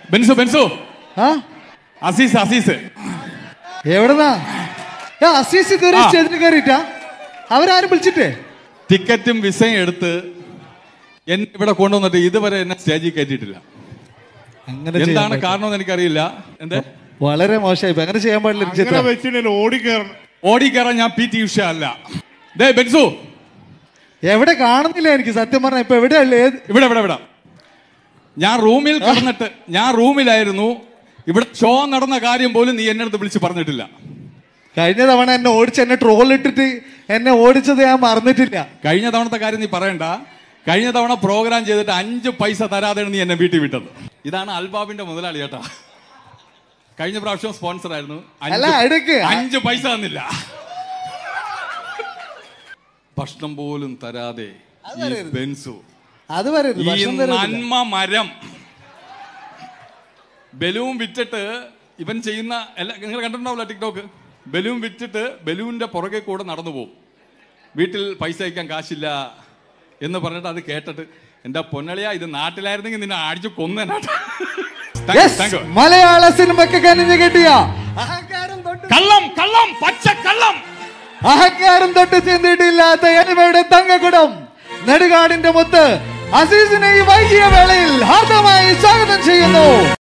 ബെൻസു ബെൻസു ആ അസീസ് അസീസ് എവിടെന്നാ ഏ, അസീസ് ഇതുവരെ ആ. സ്റ്റേജിൽ കയറിയിട്ടാ അവരാരും വിളിച്ചിട്ടേ ടിക്കറ്റും വിസയും എടുത്ത് എന്നെ ഇവിടെ കൊണ്ടുവന്നിട്ട് ഇതുവരെ എന്നെ സ്റ്റേജിൽ കയറ്റിയിട്ടില്ല അങ്ങനെ ചെയ്യാൻ എന്താണ് പാടില്ല. കാരണം എന്ന് എനിക്കറിയില്ല എന്തേ വളരെ മോശമായി പോയി. അങ്ങനെ ചെയ്യാൻ പാടില്ല അങ്ങനെ ചിത്രം വെച്ചിട്ട് ഓടിക്കയറണം ഓടിക്കയറാൻ ഞാൻ പി ടി ഉഷ അല്ല ദേ ബെൻസു എവിടെ കാണുന്നില്ല എനിക്ക് സത്യം പറഞ്ഞ ഇപ്പൊ എവിടെയല്ലേ ഏത് ഇവിടെ ഇവിടെ ഇവിടെ ഞാൻ റൂമിൽ കിടന്നിട്ട് ഞാൻ റൂമിലായിരുന്നു ഇവിടെ ഷോ നടന്ന കാര്യം പോലും നീ എന്നെ അടുത്ത് വിളിച്ച് പറഞ്ഞിട്ടില്ല കഴിഞ്ഞ തവണ എന്നെ ഓടിച്ച് എന്നെ ട്രോൾ ഇട്ടിട്ട് എന്നെ ഓടിച്ചത് ഞാൻ മറന്നിട്ടില്ല കഴിഞ്ഞ തവണത്തെ കാര്യം നീ പറയണ്ട കഴിഞ്ഞ തവണ പ്രോഗ്രാം ചെയ്തിട്ട് അഞ്ച് പൈസ തരാതെയാണ് നീ എന്നെ വീട്ടിൽ വിട്ടത് ഇതാണ് അൽബാബിന്റെ മുതലാളി കേട്ടാ കഴിഞ്ഞ പ്രാവശ്യം സ്പോൺസർ ആയിരുന്നു അഞ്ച് അല്ല, എടുക്ക്. അഞ്ച് പൈസ തന്നില്ല ഭക്ഷണം പോലും തരാതെ ഈ ബെൻസു അത് വരരുത് ഈ ഭക്ഷണം തരരുത്. നന്മ മരം ബലൂൺ വിറ്റിട്ട് ഇവൻ ചെയ്യുന്ന എല്ലാ നിങ്ങൾ കണ്ടിട്ടുണ്ടാവില്ല ടിക്ടോക്ക് ബലൂൺ വിറ്റിട്ട് ബലൂണിന്റെ പുറകെ കൂടെ നടന്നു പോകും വീട്ടിൽ പൈസ അയക്കാൻ കാശില്ല എന്ന് പറഞ്ഞിട്ട് അത് കേട്ടിട്ട് എന്റെ പൊന്നളിയ ഇത് നാട്ടിലായിരുന്നെങ്കിൽ നിന്നെ അടിച്ചു കൊന്നേനാട്ട് Yes, മലയാള സിനിമയ്ക്ക് കനിഞ്ഞു കിട്ടിയ അഹങ്കാരം തൊട്ട് കള്ളം കള്ളം പച്ച കള്ളം അഹങ്കാരം തൊട്ട് ചിന്തിയിട്ടില്ലാത്ത എനിമയുടെ തങ്കക്കുടം നെടുകാടിന്റെ മുത്ത് അസീസിനെ ഈ വൈകിയ വേളയിൽ ഹാർദമായി സ്വാഗതം ചെയ്യുന്നു